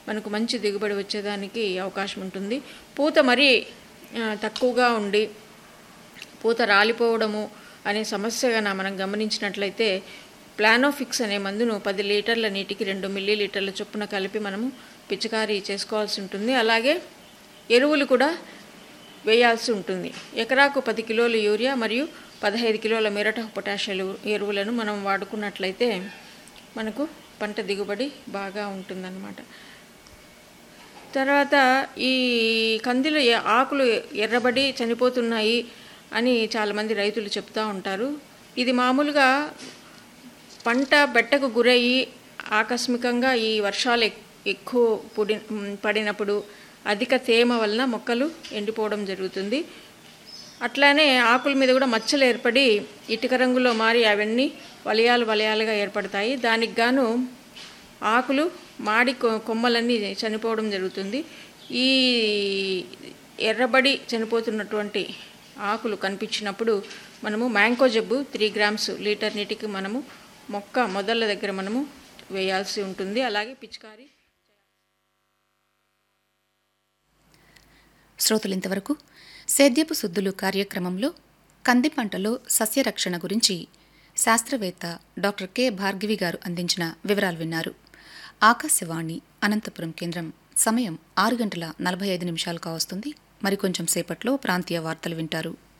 మనకు మంచి దిగుబడి వచ్చేదానికి అవకాశం ఉంటుంది పూత మరీ ఆ, తక్కువగా ఉండి పూత రాలిపోవడము అనే సమస్యగా మనం గమనించినట్లయితే ప్లానోఫిక్స్ అనే మందును పది లీటర్ల నీటికి రెండు మిల్లీ లీటర్ల చొప్పున కలిపి మనము పిచికారీ చేసుకోవాల్సి ఉంటుంది అలాగే ఎరువులు కూడా వేయాల్సి ఉంటుంది ఎకరాకు పది కిలోల యూరియా మరియు పదహైదు కిలోల మెరట పొటాష్ ఎరువు- ఎరువులను మనం వాడుకున్నట్లయితే మనకు పంట దిగుబడి బాగా ఉంటుందన్నమాట తర్వాత ఈ కందిలో ఏ- ఆకులు ఎర్రబడి చనిపోతున్నాయి అని చాలామంది రైతులు చెప్తూ ఉంటారు ఇది మామూలుగా పంట బెట్టకు గురయ్యి ఆకస్మికంగా ఈ వర్షాలు ఎక్- ఎక్కువ పుడి మ్, పడినప్పుడు అధిక తేమ వలన మొక్కలు ఎండిపోవడం జరుగుతుంది అట్లానే ఆకుల మీద కూడా మచ్చలు ఏర్పడి ఇటుక రంగులో మారి అవన్నీ వలయాలు వలయాలుగా ఏర్పడతాయి దానికి గాను ఆకులు మాడి కొ- కొమ్మలన్నీ చనిపోవడం జరుగుతుంది ఈ ఎర్రబడి చనిపోతున్నటువంటి ఆకులు కనిపించినప్పుడు మనము మ్యాంకో జబ్బు త్రీ గ్రామ్స్ లీటర్ నీటికి మనము మొక్క మొదళ్ళ దగ్గర మనము వేయాల్సి ఉంటుంది అలాగే పిచికారి శ్రోతలు ఇంతవరకు సేద్యపు సుద్దులు కార్యక్రమంలో కంది పంటలో సస్యరక్షణ గురించి శాస్త్రవేత్త డాక్టర్ కె భార్గవి గారు అందించిన వివరాలు విన్నారు ఆకాశవాణి అనంతపురం కేంద్రం సమయం ఆరు గంటల నలభై ఐదు నిమిషాలు కావస్తుంది మరికొంచెం సేపట్లో ప్రాంతీయ వార్తలు వింటారు